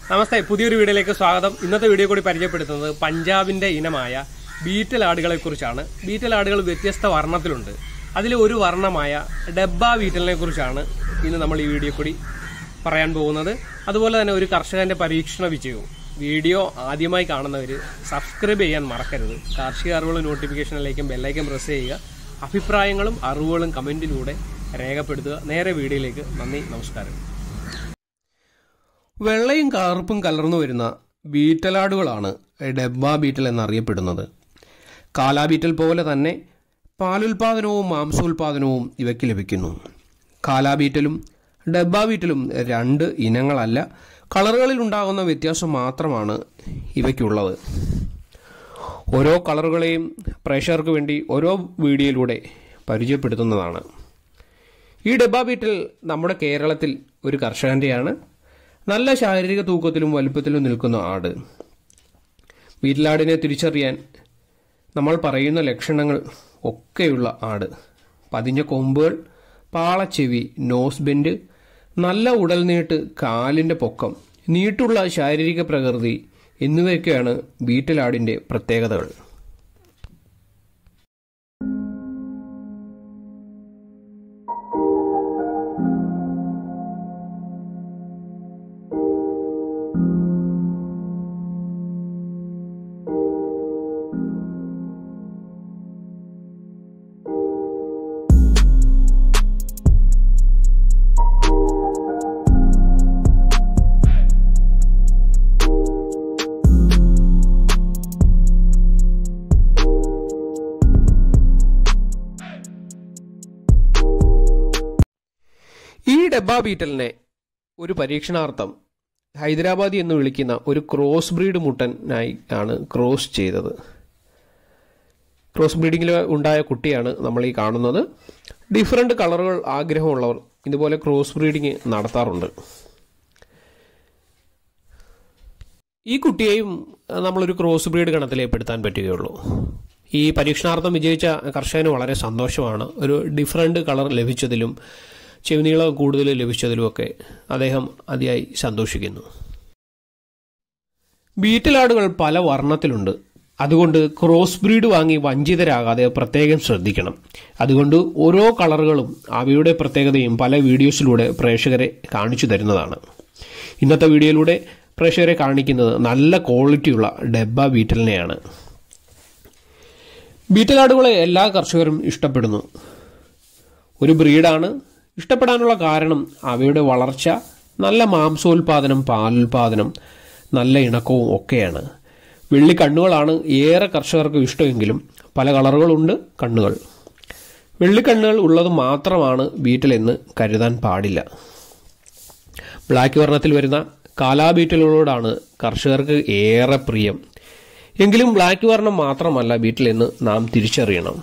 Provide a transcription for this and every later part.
നമസ്തേ പുതിയൊരു വീഡിയോയിലേക്ക് സ്വാഗതം ഇന്നത്തെ വീഡിയോ കൂടി പരിചയപ്പെടുത്തുന്നത് പഞ്ചാബിന്റെ ഇനമായ ബീറ്റൽ ആടുകളെ കുറിച്ചാണ് ബീറ്റൽ ആടുകൾ വ്യത്യസ്ത വർണ്ണത്തിലുണ്ട് അതിൽ ഒരു വർണ്ണമായ ഡബ്ബ ബീറ്റലിനെ കുറിച്ചാണ് ഇന്ന് നമ്മൾ ഈ വീഡിയോ കൂടി പറയാൻ പോകുന്നത് അതുപോലെ തന്നെ ഒരു കർഷകന്റെ പരീക്ഷണ വിജയവും വീഡിയോ ആദ്യമായി കാണുന്നവർ സബ്സ്ക്രൈബ് ചെയ്യാൻ മറക്കരുത് കാർഷിക അറിവുകൾ നോട്ടിഫിക്കേഷനിലേക്കും ബെല്ലൈക്കും പ്രസ് ചെയ്യുക അഭിപ്രായങ്ങളും അറിവുകളും കമന്റിലൂടെ രേഖപ്പെടുത്തുക നേരെ വീഡിയോയിലേക്ക് നന്ദി നമസ്കാരം വെള്ളയും കറുപ്പും കലർന്നു വരുന്ന ബീറ്റലാടുകളാണ് ഡബ്ബ ബീറ്റൽ എന്നറിയപ്പെടുന്നത് കാലാ ബീറ്റൽ പോലെ തന്നെ പാലുൽപാദനവും മാംസോൽപാദനവും ഇവയ്ക്ക് ലഭിക്കുന്നു കാലാ ബീറ്റലും ഡബ്ബ ബീറ്റലും രണ്ട് ഇനങ്ങളല്ല കളറുകളിൽ ഉണ്ടാകുന്ന വ്യത്യാസം മാത്രമാണ് ഇവയ്ക്കുള്ളത് ഓരോ കളറുകളെയും പ്രേക്ഷകർക്ക് വേണ്ടി ഓരോ വീഡിയോയിലൂടെ പരിചയപ്പെടുത്തുന്നതാണ് ഈ ഡബ്ബ ബീറ്റിൽ നമ്മുടെ കേരളത്തിൽ ഒരു കർഷകന്റെയാണ് നല്ല ശാരീരിക തൂക്കത്തിലും വലുപ്പത്തിലും നിൽക്കുന്ന ആട് വീട്ടിലാടിനെ തിരിച്ചറിയാൻ നമ്മൾ പറയുന്ന ലക്ഷണങ്ങൾ ഒക്കെയുള്ള ആട് പതിഞ്ഞ കൊമ്പുകൾ പാളച്ചെവി നോസ് ബെൻഡ് നല്ല ഉടൽ നീട്ട് കാലിന്റെ പൊക്കം നീട്ടുള്ള ശാരീരിക പ്രകൃതി എന്നിവയൊക്കെയാണ് ബീറ്റലാടിന്റെ പ്രത്യേകതകൾ ഈ ഡബ്ബ ബീറ്റലിനെ ഒരു പരീക്ഷണാർത്ഥം ഹൈദരാബാദി എന്ന് വിളിക്കുന്ന ഒരു ക്രോസ് ബ്രീഡ് മുട്ടനായി ആണ് ക്രോസ് ചെയ്തത് ക്രോസ് ബ്രീഡിങ്ങിൽ ഉണ്ടായ കുട്ടിയാണ് നമ്മൾ ഈ കാണുന്നത് ഡിഫറെൻ്റ് കളറുകൾ ആഗ്രഹമുള്ളവർ ഇതുപോലെ ക്രോസ് ബ്രീഡിങ് നടത്താറുണ്ട് ഈ കുട്ടിയെയും അഹ്, നമ്മളൊരു ക്രോസ് ബ്രീഡ് ഗണത്തിലേ പെടുത്താൻ പറ്റുകയുള്ളൂ ഈ പരീക്ഷണാർത്ഥം വിജയിച്ച കർഷകന് വളരെ സന്തോഷമാണ് ഒരു ഡിഫറെൻ്റ് കളർ ലഭിച്ചതിലും ചെവിനീളം കൂടുതൽ ലഭിച്ചതിലുമൊക്കെ അദ്ദേഹം അതിയായി സന്തോഷിക്കുന്നു ബീറ്റലാടുകൾ പല വർണ്ണത്തിലുണ്ട് അതുകൊണ്ട് ക്രോസ് ബ്രീഡ് വാങ്ങി വഞ്ചിതരാകാതെ പ്രത്യേകം ശ്രദ്ധിക്കണം അതുകൊണ്ട് ഓരോ കളറുകളും അവയുടെ പ്രത്യേകതയും പല വീഡിയോസിലൂടെ പ്രേക്ഷകരെ കാണിച്ചു തരുന്നതാണ് ഇന്നത്തെ വീഡിയോയിലൂടെ പ്രേക്ഷകരെ കാണിക്കുന്നത് നല്ല ക്വാളിറ്റിയുള്ള ഡബ്ബ ബീറ്റലിനെയാണ് ബീറ്റലാടുകളെ എല്ലാ കർഷകരും ഇഷ്ടപ്പെടുന്നു ഒരു ബ്രീഡാണ് ഇഷ്ടപ്പെടാനുള്ള കാരണം അവയുടെ വളർച്ച നല്ല മാംസോൽപാദനം പാലുൽപാദനം നല്ല ഇണക്കവും ഒക്കെയാണ് വെള്ളി കണ്ണുകളാണ് ഏറെ കർഷകർക്ക് ഇഷ്ടമെങ്കിലും പല കളറുകളുണ്ട് കണ്ണുകൾ വെള്ളിക്കണ്ണുകൾ ഉള്ളത് മാത്രമാണ് ബീറ്റൽ എന്ന് കരുതാൻ പാടില്ല ബ്ലാക്ക് വർണ്ണത്തിൽ വരുന്ന കാലാ ബീറ്റലുകളോടാണ് കർഷകർക്ക് ഏറെ പ്രിയം എങ്കിലും ബ്ലാക്ക് വർണ്ണം മാത്രമല്ല ബീറ്റൽ എന്ന് നാം തിരിച്ചറിയണം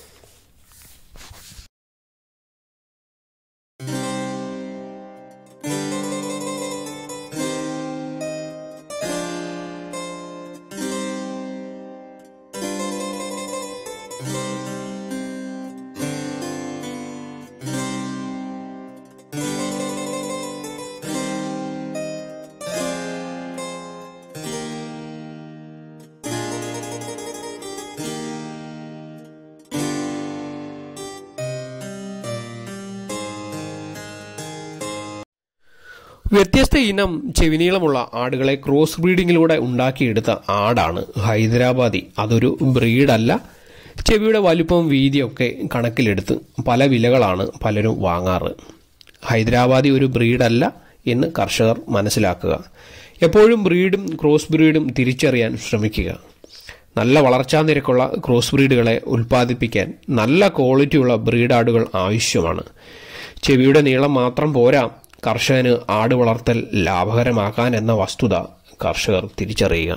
വ്യത്യസ്ത ഇനം ചെവിനീളമുള്ള ആടുകളെ ക്രോസ് ബ്രീഡിങ്ങിലൂടെ ഉണ്ടാക്കിയെടുത്ത ആടാണ് ഹൈദരാബാദി അതൊരു ബ്രീഡല്ല ചെവിയുടെ വലിപ്പവും വീതിയൊക്കെ കണക്കിലെടുത്ത് പല വിലകളാണ് പലരും വാങ്ങാറ് ഹൈദരാബാദി ഒരു ബ്രീഡല്ല എന്ന് കർഷകർ മനസ്സിലാക്കുക എപ്പോഴും ബ്രീഡും ക്രോസ് ബ്രീഡും തിരിച്ചറിയാൻ ശ്രമിക്കുക നല്ല വളർച്ചാ നിരക്കുള്ള ക്രോസ് ബ്രീഡുകളെ ഉൽപ്പാദിപ്പിക്കാൻ നല്ല ക്വാളിറ്റിയുള്ള ബ്രീഡ് ആടുകൾ ആവശ്യമാണ് ചെവിയുടെ നീളം മാത്രം പോരാ കർഷകന് ആട് വളർത്തൽ ലാഭകരമാക്കാൻ എന്ന വസ്തുത കർഷകർ തിരിച്ചറിയുക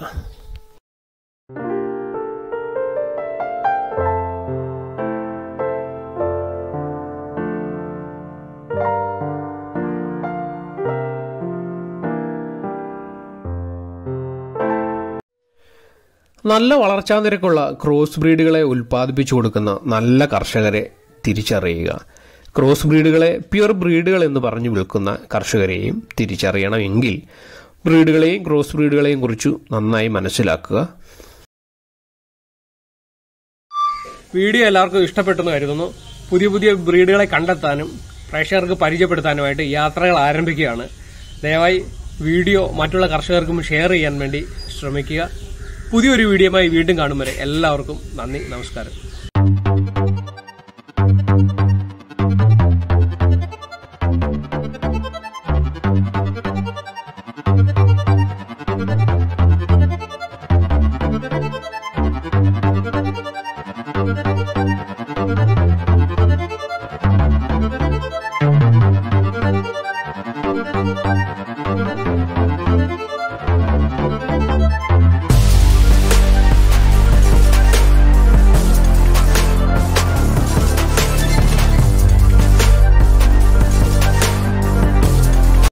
നല്ല വളർച്ചാ നിരക്കുള്ള ക്രോസ് ബ്രീഡുകളെ ഉൽപ്പാദിപ്പിച്ചു കൊടുക്കുന്ന നല്ല കർഷകരെ തിരിച്ചറിയുക ക്രോസ് ബ്രീഡുകളെ പ്യുർ ബ്രീഡുകൾ എന്ന് പറഞ്ഞു വിൽക്കുന്ന കർഷകരെയും തിരിച്ചറിയണമെങ്കിൽ ബ്രീഡുകളെയും ക്രോസ് ബ്രീഡുകളെയും കുറിച്ച് നന്നായി മനസ്സിലാക്കുക വീഡിയോ എല്ലാവർക്കും ഇഷ്ടപ്പെട്ടെന്ന് കരുതുന്നു പുതിയ പുതിയ ബ്രീഡുകളെ കണ്ടെത്താനും പ്രേക്ഷകർക്ക് പരിചയപ്പെടുത്താനുമായിട്ട് യാത്രകൾ ആരംഭിക്കുകയാണ് ദയവായി വീഡിയോ മറ്റുള്ള കർഷകർക്കും ഷെയർ ചെയ്യാൻ വേണ്ടി ശ്രമിക്കുക പുതിയൊരു വീഡിയോയുമായി വീണ്ടും കാണും വരെ എല്ലാവർക്കും നന്ദി നമസ്കാരം Thank you.